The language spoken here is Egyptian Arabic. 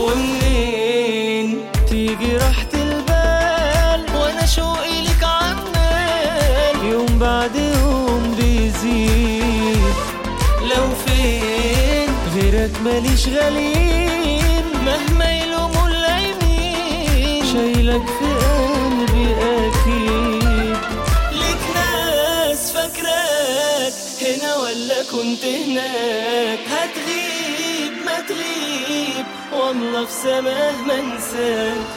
ومنين تيجي راحة البال وانا شوقي لك عمال يوم بعد يوم بيزيد لو فين غيرك ماليش غاليين مهما يلوموا اللايمين شايلك في قلبي اكيد ليك ناس فاكراك هنا ولا كنت هناك هتغيب ما تغيب والله في سماه ما انساك